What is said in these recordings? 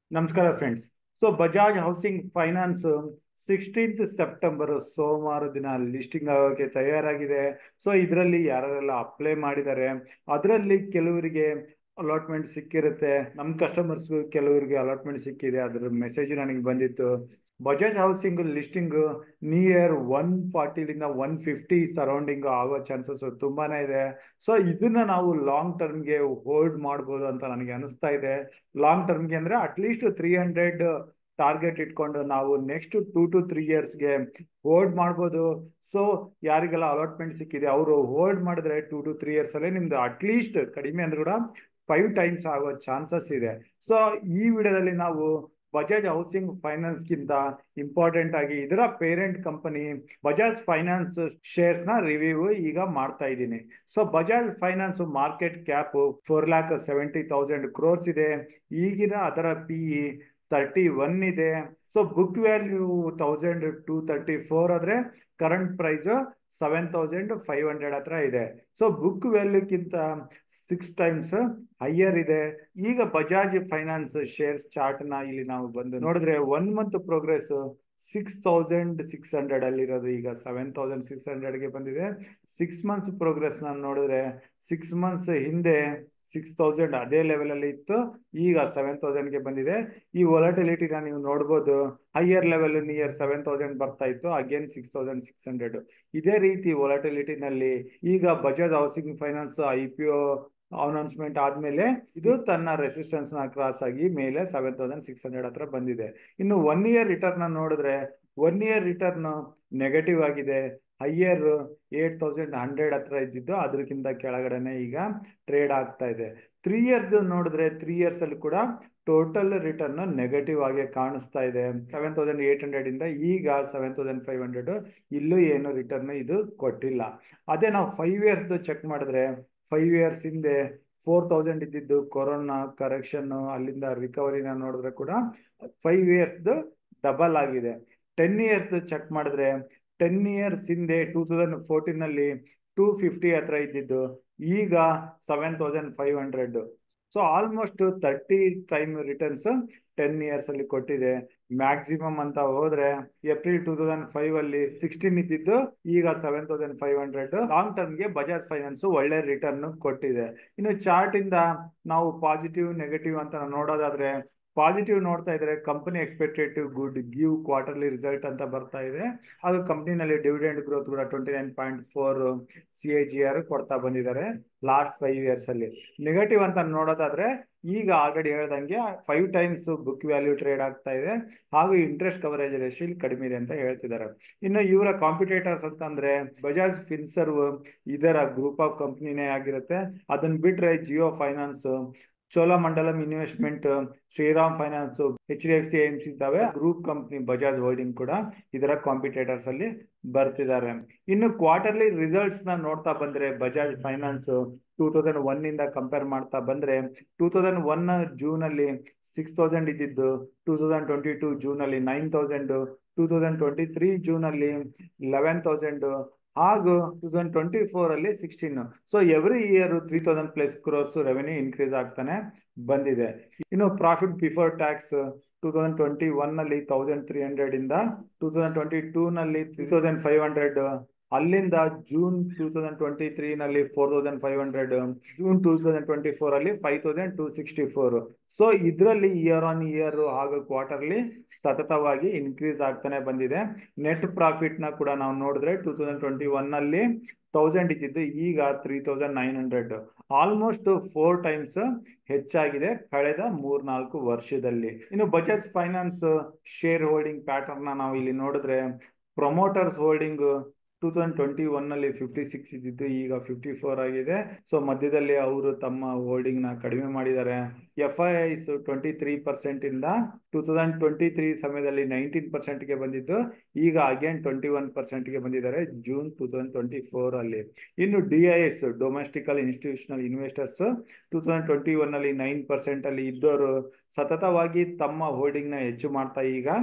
ನಮಸ್ಕಾರ friends so Bajaj housing finance sixteenth September ಸೋಮವಾರ ದಿನ ಲಿಸ್ಟಿಂಗ್ ಆಗೋಕೆ ತಯಾರಾಗಿದೆ ಸೊ ಇದರಲ್ಲಿ ಯಾರೆಲ್ಲ ಅಪ್ಲೈ ಮಾಡಿದ್ದಾರೆ ಅದರಲ್ಲಿ ಕೆಲವರಿಗೆ ಅಲಾಟ್ಮೆಂಟ್ ಸಿಕ್ಕಿರುತ್ತೆ ನಮ್ಮ ಕಸ್ಟಮರ್ಸ್ ಕೆಲವರಿಗೆ ಅಲಾಟ್ಮೆಂಟ್ ಸಿಕ್ಕಿದೆ ಅದ್ರ ಮೆಸೇಜ್ ನನಗೆ ಬಂದಿತ್ತು Bajaj housing listing near one ಫಾರ್ಟಿಲಿಂದ ಒನ್ ಫಿಫ್ಟಿ ಸರೌಂಡಿಂಗ್ ಆಗೋ ಚಾನ್ಸಸ್ ತುಂಬಾನೇ ಇದೆ ಸೊ ಇದನ್ನ ನಾವು ಲಾಂಗ್ ಟರ್ಮ್ಗೆ ಹೋಲ್ಡ್ ಮಾಡ್ಬೋದು ಅಂತ ನನಗೆ ಅನಿಸ್ತಾ ಇದೆ ಲಾಂಗ್ ಟರ್ಮ್ಗೆ ಅಂದ್ರೆ ಅಟ್ಲೀಸ್ಟ್ ತ್ರೀ ಹಂಡ್ರೆಡ್ ಟಾರ್ಗೆಟ್ ಇಟ್ಕೊಂಡು ನಾವು ನೆಕ್ಸ್ಟ್ ಟೂ ಟು ತ್ರೀ ಇಯರ್ಸ್ಗೆ ಹೋಲ್ಡ್ ಮಾಡ್ಬೋದು ಸೊ ಯಾರಿಗೆಲ್ಲ ಅಲಾಟ್ಮೆಂಟ್ ಸಿಕ್ಕಿದೆ ಅವರು ಹೋಲ್ಡ್ ಮಾಡಿದ್ರೆ ಟೂ ಟು ತ್ರೀ ಇಯರ್ಸ್ ಅಲ್ಲೇ ನಿಮ್ದು ಅಟ್ಲೀಸ್ಟ್ ಕಡಿಮೆ ಅಂದ್ರೆ ಕೂಡ ಫೈವ್ ಟೈಮ್ಸ್ ಆಗೋ ಚಾನ್ಸಸ್ ಇದೆ ಸೊ ಈ ವಿಡಿಯೋದಲ್ಲಿ ನಾವು ಬಜಾಜ್ ಹೌಸಿಂಗ್ ಫೈನಾನ್ಸ್ ಗಿಂತ ಇಂಪಾರ್ಟೆಂಟ್ ಆಗಿ ಇದರ parent company Bajaj finance shares ನ ರಿವ್ಯೂ ಈಗ ಮಾಡ್ತಾ ಇದ್ದೀನಿ so Bajaj finance market cap four lakh seventy thousand crores ಇದೆ ಈಗಿನ ಅದರ ಪಿ ಇ ತರ್ಟಿ ಒನ್ ಇದೆ so book value thousand two thirty four ಆದ್ರೆ current price seven thousand five hundred ಹತ್ರ ಇದೆ ಸೊ ಬುಕ್ ವ್ಯಾಲ್ಯೂಕ್ಕಿಂತ ಸಿಕ್ಸ್ ಟೈಮ್ಸ್ ಹೈಯರ್ ಇದೆ ಈಗ ಬಜಾಜ್ ಫೈನಾನ್ಸ್ ಶೇರ್ಸ್ ಚಾರ್ಟ್ ನ ಇಲ್ಲಿ ನಾವು ಬಂದು ನೋಡಿದ್ರೆ one month progress six thousand six hundred ಅಲ್ಲಿರೋದು ಈಗ ಸೆವೆನ್ ತೌಸಂಡ್ ಸಿಕ್ಸ್ ಹಂಡ್ರೆಡ್ಗೆ ಬಂದಿದೆ ಸಿಕ್ಸ್ ಮಂತ್ಸ್ ಪ್ರೋಗ್ರೆಸ್ ನಾನು ನೋಡಿದ್ರೆ ಸಿಕ್ಸ್ ಮಂತ್ಸ್ ಹಿಂದೆ ಸಿಕ್ಸ್ ತೌಸಂಡ್ ಅದೇ ಲೆವೆಲ್ ಅಲ್ಲಿ ಇತ್ತು ಈಗ ಸೆವೆನ್ ತೌಸಂಡ್ಗೆ ಬಂದಿದೆ ಈ ವೊಲಟಿಲಿಟಿನ ನೀವು ನೋಡ್ಬೋದು higher level near seven thousand ಬರ್ತಾ ಇತ್ತು again six thousand six hundred ಇದೇ ರೀತಿ ವೊಲಟಿಲಿಟಿನಲ್ಲಿ ಈಗ Bajaj housing finance I P O announcement ಆದ್ಮೇಲೆ ಇದು ತನ್ನ ರೆಸಿಸ್ಟೆನ್ಸ್ ನ ಕ್ರಾಸ್ ಆಗಿ ಮೇಲೆ ಸೆವೆನ್ ತೌಸಂಡ್ ಸಿಕ್ಸ್ ಹಂಡ್ರೆಡ್ ಹತ್ರ ಬಂದಿದೆ ಇನ್ನು ಒನ್ ಇಯರ್ ರಿಟರ್ನ್ ನೋಡಿದ್ರೆ ಒನ್ ಇಯರ್ ರಿಟರ್ನ್ ನೆಗೆಟಿವ್ ಆಗಿದೆ ಹೈಯರ್ ಏಟ್ ತೌಸಂಡ್ ಹಂಡ್ರೆಡ್ ಹತ್ರ ಇದ್ದಿದ್ದು ಅದಕ್ಕಿಂತ ಕೆಳಗಡೆನೆ ಈಗ ಟ್ರೇಡ್ ಆಗ್ತಾ ಇದೆ ತ್ರೀ ಇಯರ್ಸ್ ನೋಡಿದ್ರೆ ತ್ರೀ ಇಯರ್ಸ್ ಅಲ್ಲಿ ಕೂಡ ಟೋಟಲ್ ರಿಟರ್ನ್ ನೆಗೆಟಿವ್ ಆಗಿ ಕಾಣಿಸ್ತಾ ಇದೆ ಸೆವೆನ್ ತೌಸಂಡ್ ಏಟ್ ಹಂಡ್ರೆಡ್ ಇಂದ ಈಗ ಸೆವೆನ್ ತೌಸಂಡ್ ಫೈವ್ ಹಂಡ್ರೆಡ್ ಇಲ್ಲೂ ಏನು ರಿಟರ್ನ್ ಇದು ಕೊಟ್ಟಿಲ್ಲ ಅದೇ ನಾವು ಫೈವ್ ಇಯರ್ಸ್ ಚೆಕ್ ಮಾಡಿದ್ರೆ ಫೈವ್ ಇಯರ್ಸ್ ಹಿಂದೆ ಫೋರ್ ತೌಸಂಡ್ ಇದ್ದಿದ್ದು ಕೊರೋನಾ ಕರೆಕ್ಷನ್ ಅಲ್ಲಿಂದ ರಿಕವರಿನ ನೋಡಿದ್ರೆ ಕೂಡ ಫೈವ್ ಇಯರ್ಸ್ ಡಬಲ್ ಆಗಿದೆ ಟೆನ್ ಇಯರ್ಸ್ ಚೆಕ್ ಮಾಡಿದ್ರೆ ಟೆನ್ ಇಯರ್ಸ್ ಹಿಂದೆ ಟೂ ತೌಸಂಡ್ ಫೋರ್ಟೀನ್ ಅಲ್ಲಿ ಟೂ ಫಿಫ್ಟಿ ಹತ್ರ ಇದ್ದಿದ್ದು ಈಗ seven thousand five hundred so almost thirty time returns ten years ಅಲ್ಲಿ ಕೊಟ್ಟಿದೆ ಮ್ಯಾಕ್ಸಿಮಮ್ ಅಂತ ಹೋದ್ರೆ ಏಪ್ರಿಲ್ ಟೂ ತೌಸಂಡ್ ಫೈವ್ ಅಲ್ಲಿ ಸಿಕ್ಸ್ಟೀನ್ ಇದ್ದಿದ್ದು ಈಗ seven thousand five hundred long ಟರ್ಮ್ಗೆ Bajaj finance ಒಳ್ಳೆ ರಿಟರ್ನ್ ಕೊಟ್ಟಿದೆ ಇನ್ನು ಚಾರ್ಟ್ ಇಂದ ನಾವು ಪಾಸಿಟಿವ್ ನೆಗೆಟಿವ್ ಅಂತ ನೋಡೋದಾದ್ರೆ ಪಾಸಿಟಿವ್ ನೋಡ್ತಾ ಇದ್ರೆ company expected to good give quarterly result ಅಂತ ಬರ್ತಾ ಇದೆ ಅದು ಕಂಪ್ನಿನಲ್ಲಿ ಡಿವಿಡೆಂಡ್ ಗ್ರೋತ್ ಕೂಡ twenty nine point four C A G R ಕೊಡ್ತಾ ಬಂದಿದ್ದಾರೆ ಲಾಸ್ಟ್ ಫೈವ್ ಇಯರ್ಸ್ ಅಲ್ಲಿ ನೆಗೆಟಿವ್ ಅಂತ ನೋಡೋದಾದ್ರೆ ಈಗ ಆಲ್ರೆಡಿ ಹೇಳ್ದಂಗೆ five times book value trade ಆಗ್ತಾ ಇದೆ ಹಾಗೂ ಇಂಟ್ರೆಸ್ಟ್ ಕವರೇಜ್ ರೇಷಿಯೋ ಕಡಿಮೆ ಇದೆ ಅಂತ ಹೇಳ್ತಿದ್ದಾರೆ ಇನ್ನು ಇವರ ಕಾಂಪಿಟೇಟರ್ಸ್ ಅಂತಂದ್ರೆ ಬಜಾಜ್ ಫಿನ್ಸರ್ವ್ ಇದರ ಗ್ರೂಪ್ ಆಫ್ ಕಂಪ್ನಿನೇ ಆಗಿರುತ್ತೆ ಅದನ್ನ ಬಿಟ್ರೆ Jio finance Cholamandalam investment Shriram finance H D F C ಎಮ್ಸ್ ಇದ್ದಾವೆ ಗ್ರೂಪ್ ಕಂಪ್ನಿ ಬಜಾಜ್ ಹೋಲ್ಡಿಂಗ್ ಕೂಡ ಇದರ ಕಾಂಪಿಟೇಟರ್ಸ್ ಅಲ್ಲಿ ಬರ್ತಿದ್ದಾರೆ ಇನ್ನು ಕ್ವಾರ್ಟರ್ಲಿ ರಿಸಲ್ಟ್ಸ್ ನ ನೋಡ್ತಾ ಬಂದ್ರೆ Bajaj finance two thousand one ಇಂದ ಕಂಪೇರ್ ಮಾಡ್ತಾ ಬಂದ್ರೆ ಟೂ ತೌಸಂಡ್ ಒನ್ ಜೂನ್ ಅಲ್ಲಿ ಸಿಕ್ಸ್ ತೌಸಂಡ್ ಇದ್ದಿದ್ದು two thousand twenty two June ಅಲ್ಲಿ nine thousand two thousand twenty three June ಅಲ್ಲಿ ಲೆವೆನ್ ತೌಸಂಡ್ ಹಾಗೂ ಟೂ ತೌಸಂಡ್ ಟ್ವೆಂಟಿ ಫೋರ್ ಅಲ್ಲಿ sixteen so every year three thousand plus crores revenue increase ಆಗ್ತಾನೆ ಬಂದಿದೆ ಇನ್ನು profit before tax two thousand twenty one ನಲ್ಲಿ thousand three hundred ಇಂದ two thousand twenty two ನಲ್ಲಿ three thousand five hundred ಅಲ್ಲಿಂದ June two thousand twenty three ನಲ್ಲಿ four thousand five hundred June two thousand twenty four ಅಲ್ಲಿ five thousand two sixty four so ಇದರಲ್ಲಿ year on year ಹಾಗೂ quarterly ಸತತವಾಗಿ increase ಆಗ್ತಾನೆ ಬಂದಿದೆ net profit ನ ಕೂಡ ನಾವು ನೋಡಿದ್ರೆ ಟೂ ತೌಸಂಡ್ ಟ್ವೆಂಟಿ ಒನ್ ಅಲ್ಲಿ ತೌಸಂಡ್ ಇದ್ದಿದ್ದು ಈಗ three thousand nine hundred almost four times ಹೆಚ್ಚಾಗಿದೆ ಕಳೆದ ಮೂರ್ನಾಲ್ಕು ವರ್ಷದಲ್ಲಿ ಇನ್ನು Bajaj finance share holding pattern ನಾವು ಇಲ್ಲಿ ನೋಡಿದ್ರೆ promoters holding two thousand twenty one ಅಲ್ಲಿ ಫಿಫ್ಟಿ ಸಿಕ್ಸ್ ಇದ್ದಿದ್ದು ಈಗ ಫಿಫ್ಟಿ ಫೋರ್ ಆಗಿದೆ ಸೊ ಮಧ್ಯದಲ್ಲಿ ಅವರು ತಮ್ಮ ಹೋಲ್ಡಿಂಗ್ ನ ಕಡಿಮೆ ಮಾಡಿದ್ದಾರೆ F I Is twenty three percent ಇಂದ ಟೂ ತೌಸಂಡ್ ಟ್ವೆಂಟಿ ತ್ರೀ ಸಮಯದಲ್ಲಿ ನೈನ್ಟೀನ್ ಪರ್ಸೆಂಟ್ ಗೆ ಬಂದಿದ್ದು ಈಗ ಅಗೇನ್ ಟ್ವೆಂಟಿ ಒನ್ ಪರ್ಸೆಂಟ್ ಗೆ ಬಂದಿದ್ದಾರೆ June two thousand twenty four ಅಲ್ಲಿ ಇನ್ನು D I S domestical institutional investors two thousand twenty one ಅಲ್ಲಿ ನೈನ್ ಪರ್ಸೆಂಟ್ ಅಲ್ಲಿ ಇದ್ದವರು ಸತತವಾಗಿ ತಮ್ಮ ಹೋಲ್ಡಿಂಗ್ ನ ಹೆಚ್ಚು ಮಾಡ್ತಾ ಈಗ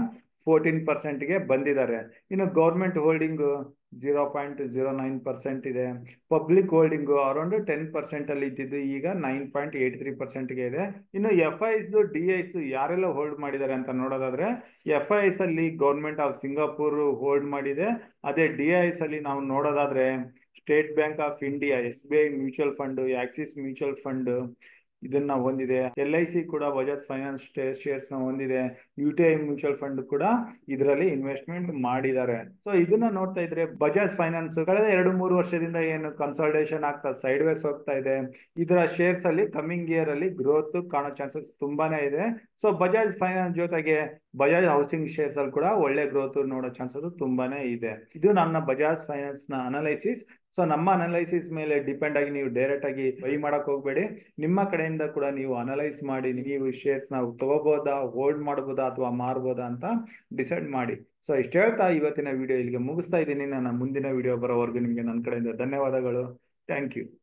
ಫೋರ್ಟೀನ್ ಪರ್ಸೆಂಟ್ಗೆ ಬಂದಿದ್ದಾರೆ ಇನ್ನು government holding zero point zero nine percent ಇದೆ public holding around ten percent ಅಲ್ಲಿ ಇದ್ದಿದ್ದು ಈಗ ನೈನ್ ಪಾಯಿಂಟ್ ಏಟ್ ತ್ರೀ ಪರ್ಸೆಂಟ್ಗೆ ಇದೆ ಇನ್ನು ಎಫ್ ಐಸ್ ಡಿ ಐಸ್ ಯಾರೆಲ್ಲ ಹೋಲ್ಡ್ ಮಾಡಿದ್ದಾರೆ ಅಂತ ನೋಡೋದಾದ್ರೆ ಎಫ್ ಐಸ್ ಅಲ್ಲಿ ಗೌರ್ಮೆಂಟ್ ಆಫ್ ಸಿಂಗಾಪುರ್ ಹೋಲ್ಡ್ ಮಾಡಿದೆ ಅದೇ ಡಿ ಐಸ್ ಅಲ್ಲಿ ನಾವು ನೋಡೋದಾದ್ರೆ State Bank of India S B I mutual fund Axis mutual fund ಇದನ್ನ ಹೊಂದಿದೆ ಎಲ್ ಐ ಸಿ ಕೂಡ ಬಜಾಜ್ ಫೈನಾನ್ಸ್ ಶೇರ್ಸ್ ನ ಹೊಂದಿದೆ U T I mutual fund ಕೂಡ ಇದರಲ್ಲಿ ಇನ್ವೆಸ್ಟ್ಮೆಂಟ್ ಮಾಡಿದ್ದಾರೆ ಸೊ ಇದನ್ನ ನೋಡ್ತಾ ಇದ್ರೆ ಬಜಾಜ್ ಫೈನಾನ್ಸ್ ಕಳೆದ ಎರಡು ಮೂರು ವರ್ಷದಿಂದ ಏನು ಕನ್ಸಲ್ಟೇಷನ್ ಆಗ್ತಾ ಸೈಡ್ ವೇಸ್ ಹೋಗ್ತಾ ಇದೆ ಇದರ ಶೇರ್ಸ್ ಅಲ್ಲಿ ಕಮಿಂಗ್ ಇಯರ್ ಅಲ್ಲಿ ಗ್ರೋತ್ ಕಾಣೋ ಚಾನ್ಸಸ್ ತುಂಬಾನೇ ಇದೆ ಸೊ ಬಜಾಜ್ ಫೈನಾನ್ಸ್ ಜೊತೆಗೆ ಬಜಾಜ್ ಹೌಸಿಂಗ್ ಶೇರ್ಸ್ ಅಲ್ಲಿ ಕೂಡ ಒಳ್ಳೆ ಗ್ರೋತ್ ನೋಡೋ ಚಾನ್ಸಸ್ ತುಂಬಾನೇ ಇದೆ ಇದು ನನ್ನ ಬಜಾಜ್ ಫೈನಾನ್ಸ್ ನ ಅನಲೈಸಿಸ್ ಸೊ ನಮ್ಮ ಅನಲೈಸಿಸ್ ಮೇಲೆ ಡಿಪೆಂಡ್ ಆಗಿ ನೀವು ಡೈರೆಕ್ಟ್ ಆಗಿ ಬೈ ಮಾಡಕ್ ಹೋಗ್ಬೇಡಿ ನಿಮ್ಮ ಕಡೆಯಿಂದ ಕೂಡ ನೀವು ಅನಲೈಸ್ ಮಾಡಿ ನೀವು ಶೇರ್ಸ್ ನಾವು ತಗೋಬೋದಾ ಹೋಲ್ಡ್ ಮಾಡ್ಬೋದಾ ಅಥವಾ ಮಾರ್ಬೋದಾ ಅಂತ ಡಿಸೈಡ್ ಮಾಡಿ ಸೊ ಇಷ್ಟು ಹೇಳ್ತಾ ಇವತ್ತಿನ ವಿಡಿಯೋ ಇಲ್ಲಿಗೆ ಮುಗಿಸ್ತಾ ಇದ್ದೀನಿ ನನ್ನ ಮುಂದಿನ ವಿಡಿಯೋ ಬರೋವರೆಗೂ ನಿಮಗೆ ನನ್ನ ಕಡೆಯಿಂದ ಧನ್ಯವಾದಗಳು ಥ್ಯಾಂಕ್ ಯು